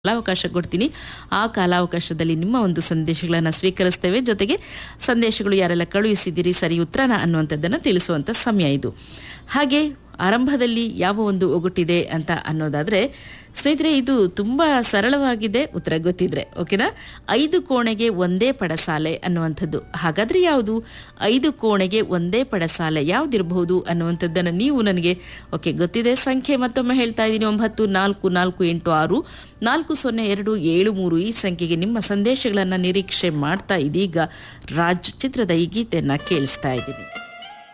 ಕಾಲಾವಕಾಶ ಕೊಡ್ತೀನಿ ಆ ಕಾಲಾವಕಾಶದಲ್ಲಿ ನಿಮ್ಮ ಒಂದು ಸಂದೇಶಗಳನ್ನು ಸ್ವೀಕರಿಸ್ತೇವೆ ಜೊತೆಗೆ ಸಂದೇಶಗಳು ಯಾರೆಲ್ಲ ಕಳುಹಿಸಿದ್ದೀರಿ ಸರಿ ಉತ್ತರನ ಅನ್ನುವಂಥದ್ದನ್ನು ತಿಳಿಸುವಂಥ ಸಮಯ ಇದು ಹಾಗೆ ಆರಂಭದಲ್ಲಿ ಯಾವ ಒಂದು ಒಗಟಿದೆ ಅಂತ ಅನ್ನೋದಾದರೆ ಸ್ನೇಹಿತರೆ ಇದು ತುಂಬ ಸರಳವಾಗಿದೆ ಉತ್ತರ ಗೊತ್ತಿದ್ರೆ ಓಕೆನಾ ಐದು ಕೋಣೆಗೆ ಒಂದೇ ಪಡಸಾಲೆ ಅನ್ನುವಂಥದ್ದು ಹಾಗಾದರೆ ಯಾವುದು ಐದು ಕೋಣೆಗೆ ಒಂದೇ ಪಡಸಾಲೆ ಯಾವುದಿರಬಹುದು ಅನ್ನುವಂಥದ್ದನ್ನು ನೀವು ನನಗೆ ಓಕೆ ಗೊತ್ತಿದೆ ಸಂಖ್ಯೆ ಮತ್ತೊಮ್ಮೆ ಹೇಳ್ತಾ ಇದ್ದೀನಿ ಒಂಬತ್ತು ನಾಲ್ಕು ನಾಲ್ಕು ಎಂಟು ಆರು ನಾಲ್ಕು ಸೊನ್ನೆ ಎರಡು ಏಳು ಮೂರು ಈ ಸಂಖ್ಯೆಗೆ ನಿಮ್ಮ ಸಂದೇಶಗಳನ್ನು ನಿರೀಕ್ಷೆ ಮಾಡ್ತಾ ಇದೀಗ ರಾಜ್ ಚಿತ್ರದ ಈ ಗೀತೆಯನ್ನು ಕೇಳಿಸ್ತಾ ಇದ್ದೀನಿ